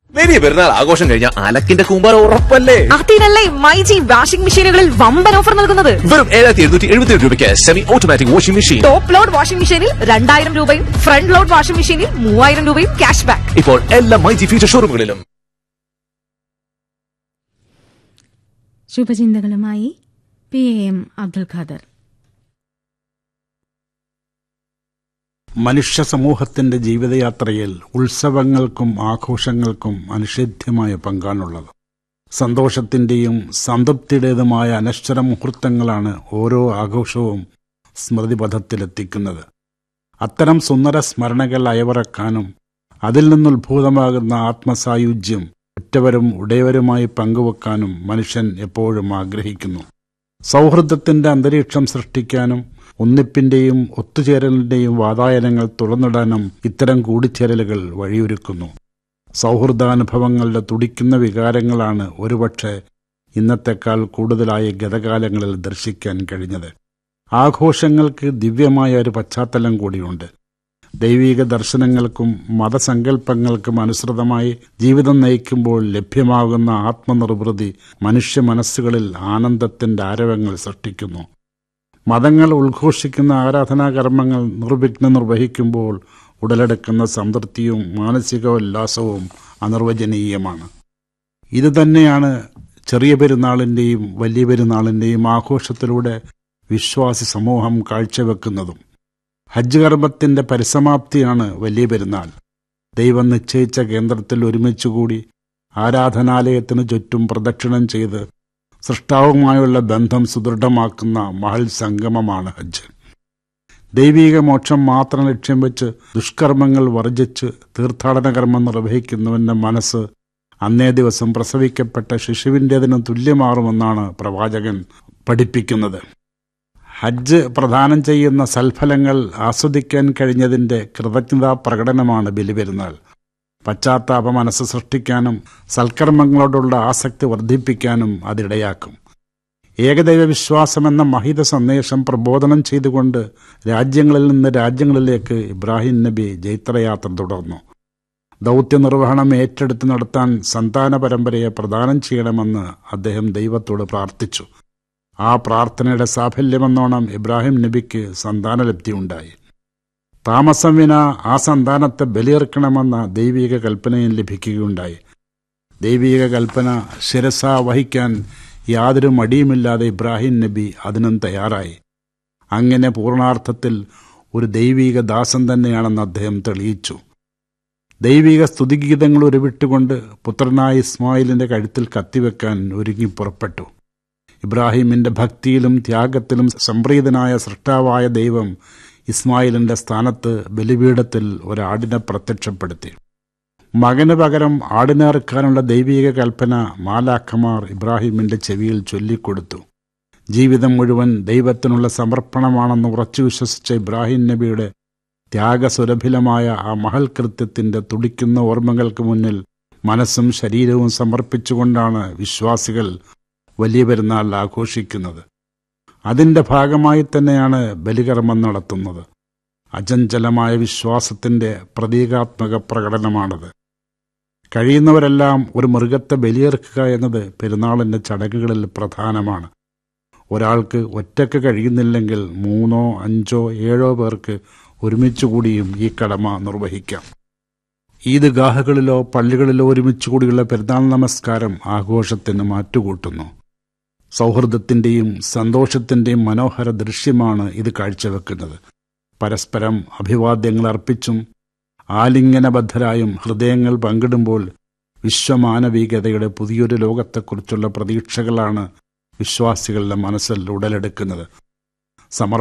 വലിയ പെരുന്നാൾ ആഘോഷം കഴിഞ്ഞ അലക്കിന്റെ കൂമ്പാർ ഉറപ്പല്ലേ അതിനല്ലേ മൈജി വാഷിംഗ് മെഷീനുകളിൽ വമ്പൻ ഓഫർ നൽകുന്നത് വെറും ഏഴായിരത്തി എഴുന്നൂറ്റി എഴുപത്തി രൂപയ്ക്ക് semi automatic washing machine top load washing മെഷീനിൽ രണ്ടായിരം രൂപയും ഫ്രണ്ട് ലോഡ് വാഷിംഗ് മെഷീനിൽ മൂവായിരം രൂപയും ക്യാഷ് ബാക്ക് ഇപ്പോൾ എല്ലാ മൈജി ഫ്യൂച്ചർ ഷോറൂമുകളിലും ശുഭചിന്തകളുമായി P A M Abdul Khader മനുഷ്യ സമൂഹത്തിന്റെ ജീവിതയാത്രയിൽ ഉത്സവങ്ങൾക്കും ആഘോഷങ്ങൾക്കും അനിഷേധ്യമായ പങ്കാണുള്ളത് സന്തോഷത്തിന്റെയും സംതൃപ്തിയുടേതുമായ അനശ്വര മുഹൂർത്തങ്ങളാണ് ഓരോ ആഘോഷവും സ്മൃതിപഥത്തിലെത്തിക്കുന്നത് അത്തരം സുന്ദര സ്മരണകൾ അയവിറക്കാനും അതിൽ നിന്നുത്ഭൂതമാകുന്ന ആത്മസായുജ്യം ഉറ്റവരും ഉടയവരുമായി പങ്കുവെക്കാനും മനുഷ്യൻ എപ്പോഴും ആഗ്രഹിക്കുന്നു സൗഹൃദത്തിന്റെ അന്തരീക്ഷം സൃഷ്ടിക്കാനും ഒന്നിപ്പിന്റെയും ഒത്തുചേരലിന്റെയും വാതായനങ്ങൾ തുറന്നിടാനും ഇത്തരം കൂടിച്ചേരലുകൾ വഴിയൊരുക്കുന്നു സൗഹൃദാനുഭവങ്ങളുടെ തുടിക്കുന്ന വികാരങ്ങളാണ് ഒരുപക്ഷെ ഇന്നത്തെക്കാൾ കൂടുതലായി ഗതകാലങ്ങളിൽ ദർശിക്കാൻ കഴിഞ്ഞത് ആഘോഷങ്ങൾക്ക് ദിവ്യമായ ഒരു പശ്ചാത്തലം കൂടിയുണ്ട് ദൈവിക ദർശനങ്ങൾക്കും മതസങ്കല്പങ്ങൾക്കും അനുസൃതമായി ജീവിതം നയിക്കുമ്പോൾ ലഭ്യമാകുന്ന ആത്മനിർവൃതി മനുഷ്യ മനസ്സുകളിൽ ആനന്ദത്തിന്റെ ആരവങ്ങൾ സൃഷ്ടിക്കുന്നു മതങ്ങൾ ഉദ്ഘോഷിക്കുന്ന ആരാധനാകർമ്മങ്ങൾ നിർവിഘ്നം നിർവഹിക്കുമ്പോൾ ഉടലെടുക്കുന്ന സംതൃപ്തിയും മാനസിക ഉല്ലാസവും അനിർവചനീയമാണ് ഇതുതന്നെയാണ് ചെറിയ പെരുന്നാളിന്റെയും വലിയ പെരുന്നാളിന്റെയും ആഘോഷത്തിലൂടെ വിശ്വാസി സമൂഹം കാഴ്ചവെക്കുന്നതും ഹജ്ജ് കർമ്മത്തിന്റെ പരിസമാപ്തിയാണ് വലിയ പെരുന്നാൾ ദൈവം നിശ്ചയിച്ച കേന്ദ്രത്തിൽ ഒരുമിച്ചുകൂടി ആരാധനാലയത്തിനു ചുറ്റും പ്രദക്ഷിണം ചെയ്ത് സൃഷ്ടാവുമായുള്ള ബന്ധം സുദൃഢമാക്കുന്ന മഹൽ സംഗമമാണ് ഹജ്ജ് ദൈവീക മോക്ഷം മാത്രം ലക്ഷ്യം വെച്ച് ദുഷ്കർമ്മങ്ങൾ വർജിച്ച് തീർത്ഥാടന കർമ്മം നിർവഹിക്കുന്നവന്റെ മനസ്സ് അന്നേ ദിവസം പ്രസവിക്കപ്പെട്ട ശിശുവിൻ്റെതിന് തുല്യമാറുമെന്നാണ് പ്രവാചകൻ പഠിപ്പിക്കുന്നത് ഹജ്ജ് പ്രദാനം ചെയ്യുന്ന സൽഫലങ്ങൾ ആസ്വദിക്കാൻ കഴിഞ്ഞതിന്റെ കൃതജ്ഞതാ പ്രകടനമാണ് ബലിപെരുന്നാൾ പശ്ചാത്താപ മനസ്സ് സൃഷ്ടിക്കാനും സൽക്കർമ്മങ്ങളോടുള്ള ആസക്തി വർദ്ധിപ്പിക്കാനും അതിടയാക്കും ഏകദൈവ വിശ്വാസമെന്ന മഹിത സന്ദേശം പ്രബോധനം ചെയ്തുകൊണ്ട് രാജ്യങ്ങളിൽ നിന്ന് രാജ്യങ്ങളിലേക്ക് ഇബ്രാഹിം നബി ജൈത്രയാത്ര തുടർന്നു ദൗത്യ നിർവഹണം ഏറ്റെടുത്ത് നടത്താൻ സന്താന പരമ്പരയെ പ്രദാനം ചെയ്യണമെന്ന് അദ്ദേഹം ദൈവത്തോട് പ്രാർത്ഥിച്ചു ആ പ്രാർത്ഥനയുടെ സാഫല്യമെന്നോണം ഇബ്രാഹിം നബിക്ക് സന്താനലബ്ധിയുണ്ടായി താമസം വിന ആ സന്താനത്തെ ബലിയർക്കണമെന്ന ദൈവിക കൽപ്പനയും ലഭിക്കുകയുണ്ടായി ദൈവിക കൽപ്പന ശിരസ വഹിക്കാൻ യാതൊരു മടിയുമില്ലാതെ ഇബ്രാഹിം നബി അതിനും തയ്യാറായി അങ്ങനെ പൂർണാർത്ഥത്തിൽ ഒരു ദൈവിക ദാസൻ തന്നെയാണെന്ന് അദ്ദേഹം തെളിയിച്ചു ദൈവിക സ്തുതിഗീതങ്ങൾ ഉരുവിട്ടുകൊണ്ട് പുത്രനായ ഇസ്മായിലിന്റെ കഴുത്തിൽ കത്തിവെക്കാൻ ഒരുങ്ങി പുറപ്പെട്ടു ഇബ്രാഹിമിന്റെ ഭക്തിയിലും ത്യാഗത്തിലും സംപ്രീതനായ സൃഷ്ടാവായ ദൈവം ഇസ്മായിലിന്റെ സ്ഥാനത്ത് ബലിപീഠത്തിൽ ഒരാടിനെ പ്രത്യക്ഷപ്പെടുത്തി മകന് പകരം ആടിനേർക്കാനുള്ള ദൈവിക കൽപ്പന മാലാഖമാർ ഇബ്രാഹിമിന്റെ ചെവിയിൽ ചൊല്ലിക്കൊടുത്തു ജീവിതം മുഴുവൻ ദൈവത്തിനുള്ള സമർപ്പണമാണെന്ന് ഉറച്ചു വിശ്വസിച്ച ഇബ്രാഹിം നബിയുടെ ത്യാഗസുരഭിലമായ ആ മഹൽ കൃത്യത്തിന്റെ തുടിക്കുന്ന ഓർമ്മകൾക്ക് മുന്നിൽ മനസ്സും ശരീരവും സമർപ്പിച്ചുകൊണ്ടാണ് വിശ്വാസികൾ വലിയ പെരുന്നാൾ ആഘോഷിക്കുന്നത് അതിന്റെ ഭാഗമായി തന്നെയാണ് ബലികർമ്മം നടത്തുന്നത് അചഞ്ചലമായ വിശ്വാസത്തിന്റെ പ്രതീകാത്മക പ്രകടനമാണത് കഴിയുന്നവരെല്ലാം ഒരു മൃഗത്തെ ബലിയേർക്കുക എന്നത് പെരുന്നാളിന്റെ ചടങ്ങുകളിൽ പ്രധാനമാണ് ഒരാൾക്ക് ഒറ്റക്ക് കഴിയുന്നില്ലെങ്കിൽ മൂന്നോ അഞ്ചോ ഏഴോ പേർക്ക് ഒരുമിച്ചുകൂടിയും ഈ കടമ നിർവഹിക്കാം ഈദ്ഗാഹുകളിലോ പള്ളികളിലോ ഒരുമിച്ചുകൂടിയുള്ള പെരുന്നാൾ നമസ്കാരം ആഘോഷത്തിന് മാറ്റുകൂട്ടുന്നു സൗഹൃദത്തിന്റെയും സന്തോഷത്തിന്റെയും മനോഹര ദൃശ്യമാണ് ഇത് കാഴ്ചവെക്കുന്നത് പരസ്പരം അഭിവാദ്യങ്ങൾ അർപ്പിച്ചും ആലിംഗനബദ്ധരായും ഹൃദയങ്ങൾ പങ്കിടുമ്പോൾ വിശ്വമാനവികതയുടെ പുതിയൊരു ലോകത്തെക്കുറിച്ചുള്ള പ്രതീക്ഷകളാണ് വിശ്വാസികളുടെ മനസ്സിൽ ഉടലെടുക്കുന്നത് സമർ